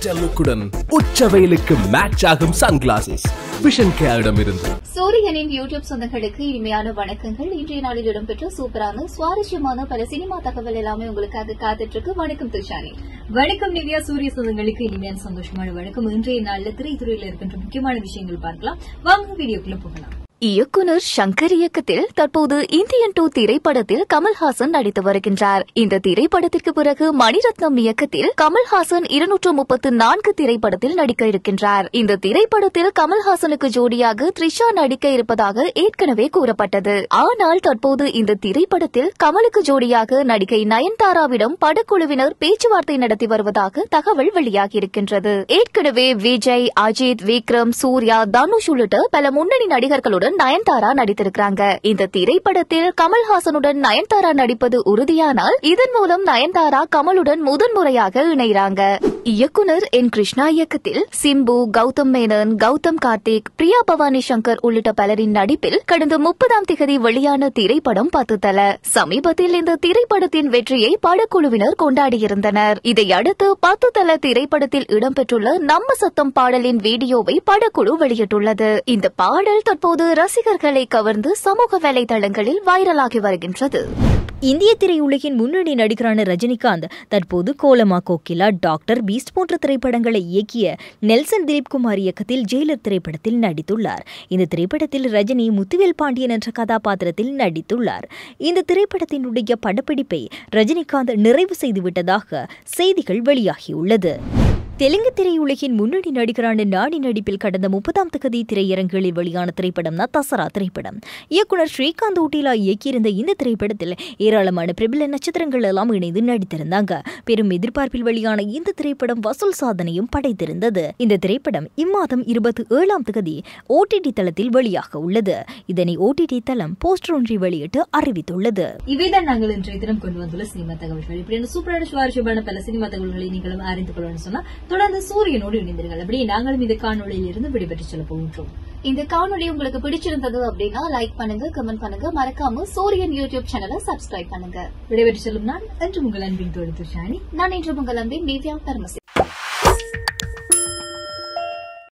digital லுக்குடன் உச்ச வெயிலுக்கு match ஆகும் சன்கிளாசஸ் விஷன் கேரிடம் இருந்து சூரியனின் யூடியூப் சொந்தங்களுக்கு இனிமையான வணக்கங்கள் இன்றைய நாளில் இடம்பெற்ற சூப்பரான சுவாரஸ்யமான பல சினிமா தகவல் எல்லாமே உங்களுக்காக காத்துட்டு இருக்கு வணக்கம் துஷானி வணக்கம் நிவ்யா சூரிய சொந்தங்களுக்கு இனிமையான சந்தோஷமான வணக்கம் இன்றைய நாள்ல திரைத்துறையில இருக்கின்ற முக்கியமான விஷயங்கள் பார்க்கலாம் வாங்க வீடியோக்குள்ள போகலாம் இயக்குனர் சங்கர் இயக்கத்தில் தற்போது இந்தியன் டூ திரைப்படத்தில் கமல்ஹாசன் நடித்து வருகின்றார் இந்த திரைப்படத்திற்கு பிறகு மணிரத்னம் இயக்கத்தில் கமல்ஹாசன் இருநூற்று முப்பத்து நான்கு திரைப்படத்தில் நடிக்க இருக்கின்றார் இந்த திரைப்படத்தில் கமல்ஹாசனுக்கு ஜோடியாக த்ரிஷா நடிக்க இருப்பதாக ஏற்கனவே கூறப்பட்டது ஆனால் தற்போது இந்த திரைப்படத்தில் கமலுக்கு ஜோடியாக நடிகை நயன்தாராவிடம் படக்குழுவினர் பேச்சுவார்த்தை நடத்தி வருவதாக தகவல் வெளியாகியிருக்கின்றது ஏற்கனவே விஜய் அஜித் விக்ரம் சூர்யா தனுஷ் உள்ளிட்ட பல முன்னணி நடிகர்களுடன் நயன்தாரா நடித்திருக்கிறாங்க இந்த திரைப்படத்தில் கமல்ஹாசனுடன் நயன்தாரா நடிப்பது உறுதியானால் இதன் மூலம் நயன்தாரா கமலுடன் முதன்முறையாக இணைகிறாங்க இயக்குனர் என் கிருஷ்ணா இயக்கத்தில் சிம்பு கௌதம் மேனன் கௌதம் கார்த்திக் பிரியா பவானி சங்கர் உள்ளிட்ட பலரின் நடிப்பில் கடந்த முப்பதாம் திகதி வெளியான திரைப்படம் பத்து தல சமீபத்தில் இந்த திரைப்படத்தின் வெற்றியை படக்குழுவினர் கொண்டாடியிருந்தனர் இதையடுத்து பத்து தல திரைப்படத்தில் இடம்பெற்றுள்ள நம்ம சத்தம் பாடலின் வீடியோவை படக்குழு வெளியிட்டுள்ளது இந்த பாடல் தற்போது ரசிகர்களை கவர்ந்து சமூக வலைதளங்களில் வைரலாகி வருகின்றது இந்திய திரையுலகின் முன்னணி நடிகரான ரஜினிகாந்த் தற்போது கோலமா கோகிலா டாக்டர் பீஸ்ட் போன்ற திரைப்படங்களை இயக்கிய நெல்சன் திலீப்குமார் இயக்கத்தில் ஜெயிலர் திரைப்படத்தில் நடித்துள்ளார் இந்த திரைப்படத்தில் ரஜினி முத்துவேல் பாண்டியன் என்ற கதாபாத்திரத்தில் நடித்துள்ளார் இந்த திரைப்படத்தினுடைய படப்பிடிப்பை ரஜினிகாந்த் நிறைவு செய்துவிட்டதாக செய்திகள் வெளியாகியுள்ளது தெலுங்கு திரையுலகின் முன்னணி நடிகரான நாடி நடிப்பில் கடந்த முப்பதாம் தகுதி திரையரங்குகளில் வெளியான திரைப்படம் தான் தசரா திரைப்படம் இயக்குனர் ஸ்ரீகாந்த் ஊட்டிலா இயக்கியிருந்த இந்த திரைப்படத்தில் ஏராளமான பிரபல நட்சத்திரங்கள் எல்லாம் இணைந்து நடித்திருந்தாங்க பெரும் எதிர்பார்ப்பில் வெளியான இந்த திரைப்படம் வசூல் சாதனையும் படைத்திருந்தது இந்த திரைப்படம் இம்மாதம் இருபத்தி ஏழாம் தகுதி ஓடிடி தளத்தில் வெளியாக உள்ளது இதனை ஓடிடி தளம் போஸ்டர் ஒன்றை வெளியிட்டு அறிவித்துள்ளது இவைதான் நாங்கள் இன்றைய தினம் கொண்டு வந்துள்ள சினிமா தகவல்கள் இப்படி சூப்பரான சுவாரஸ்யமான பல சினிமா தகவல்களை நீங்களும் அறிந்து கொள்ளணும்னு சொன்னா தொடர்ந்து சூரியனோடு இணைந்தீர்கள் அப்படியே நாங்களும் இந்த காணொளியில் இருந்து விடைபெற்று செல்ல போகின்றோம் இந்த காணொளி உங்களுக்கு பிடிச்சிருந்தது அப்படின்னா லைக் பண்ணுங்க கமெண்ட் பண்ணுங்க மறக்காம சூரியன் யூடியூப் சேனலை சப்ஸ்கிரைப் பண்ணுங்க விடைபெற்று செல்லும் நான் என்று உங்கள் அன்பின் தோழி துஷானி நான் இன்று உங்கள் அன்பின் திவ்யா பரமசி